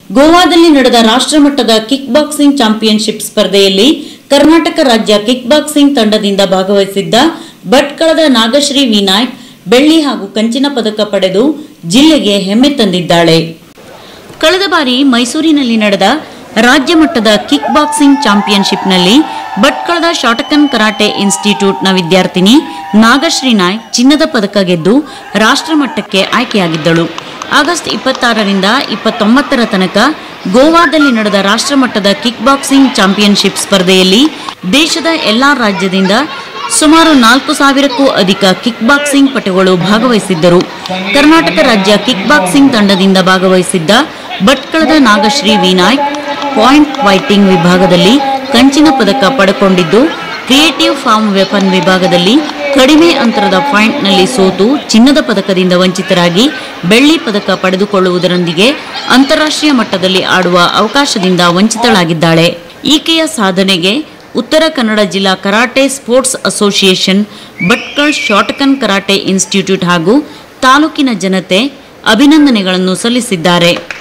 ಗೋವಾದಲ್ಲಿ ನಡೆದ ರಾಷ್ಟ್ರಮಟ್ಟದ ಕಿಕ್ ಬಾಕ್ಸಿಂಗ್ ಚಾಂಪಿಯನ್ಶಿಪ್ ಸ್ಪರ್ಧೆಯಲ್ಲಿ ಕರ್ನಾಟಕ ರಾಜ್ಯ ಕಿಕ್ ಬಾಕ್ಸಿಂಗ್ ತಂಡದಿಂದ ಭಾಗವಹಿಸಿದ್ದ ಭಟ್ಕಳದ ನಾಗಶ್ರೀ ವಿನಾಯಕ್ ಬೆಳ್ಳಿ ಹಾಗೂ ಕಂಚಿನ ಪದಕ ಪಡೆದು ಜಿಲ್ಲೆಗೆ ಹೆಮ್ಮೆ ತಂದಿದ್ದಾಳೆ ಕಳೆದ ಬಾರಿ ಮೈಸೂರಿನಲ್ಲಿ ನಡೆದ ರಾಜ್ಯ ಮಟ್ಟದ ಕಿಕ್ ಬಾಕ್ಸಿಂಗ್ ಚಾಂಪಿಯನ್ಶಿಪ್ನಲ್ಲಿ ಭಟ್ಕಳದ ಶಾಟಕನ್ ಕರಾಟೆ ಇನ್ಸ್ಟಿಟ್ಯೂಟ್ನ ವಿದ್ಯಾರ್ಥಿನಿ ನಾಗಶ್ರೀ ನಾಯ್ಕ್ ಚಿನ್ನದ ಪದಕ ಗೆದ್ದು ರಾಷ್ಟ್ರಮಟ್ಟಕ್ಕೆ ಆಯ್ಕೆಯಾಗಿದ್ದಳು ಆಗಸ್ಟ್ ಇಪ್ಪತ್ತಾರರಿಂದ ಇಪ್ಪತ್ತೊಂಬತ್ತರ ತನಕ ಗೋವಾದಲ್ಲಿ ನಡೆದ ರಾಷ್ಟ್ರಮಟ್ಟದ ಕಿಕ್ ಬಾಕ್ಸಿಂಗ್ ಚಾಂಪಿಯನ್ಶಿಪ್ ಸ್ಪರ್ಧೆಯಲ್ಲಿ ದೇಶದ ಎಲ್ಲಾ ರಾಜ್ಯದಿಂದ ಸುಮಾರು ನಾಲ್ಕು ಸಾವಿರಕ್ಕೂ ಅಧಿಕ ಕಿಕ್ ಬಾಕ್ಸಿಂಗ್ ಪಟುಗಳು ಭಾಗವಹಿಸಿದ್ದರು ಕರ್ನಾಟಕ ರಾಜ್ಯ ಕಿಕ್ ಬಾಕ್ಸಿಂಗ್ ತಂಡದಿಂದ ಭಾಗವಹಿಸಿದ್ದ ಭಟ್ಕಳದ ನಾಗಶ್ರೀ ವಿನಾಯಕ್ ಪಾಯಿಂಟ್ ಫೈಟಿಂಗ್ ವಿಭಾಗದಲ್ಲಿ ಕಂಚಿನ ಪದಕ ಪಡೆಕೊಂಡಿದ್ದು ಕ್ರಿಯೇಟಿವ್ ಫಾರ್ಮ್ ವೆಪನ್ ವಿಭಾಗದಲ್ಲಿ ಕಡಿಮೆ ಅಂತರದ ಪಾಯಿಂಟ್ನಲ್ಲಿ ಸೋತು ಚಿನ್ನದ ಪದಕದಿಂದ ವಂಚಿತರಾಗಿ ಬೆಳ್ಳಿ ಪದಕ ಪಡೆದುಕೊಳ್ಳುವುದರೊಂದಿಗೆ ಅಂತಾರಾಷ್ಟ್ರೀಯ ಮಟ್ಟದಲ್ಲಿ ಆಡುವ ಅವಕಾಶದಿಂದ ವಂಚಿತಳಾಗಿದ್ದಾಳೆ ಈಕೆಯ ಸಾಧನೆಗೆ ಉತ್ತರ ಕನ್ನಡ ಜಿಲ್ಲಾ karate sports association Bhatkal Shotokan karate institute ಹಾಗೂ ತಾಲೂಕಿನ ಜನತೆ ಅಭಿನಂದನೆಗಳನ್ನು ಸಲ್ಲಿಸಿದ್ದಾರೆ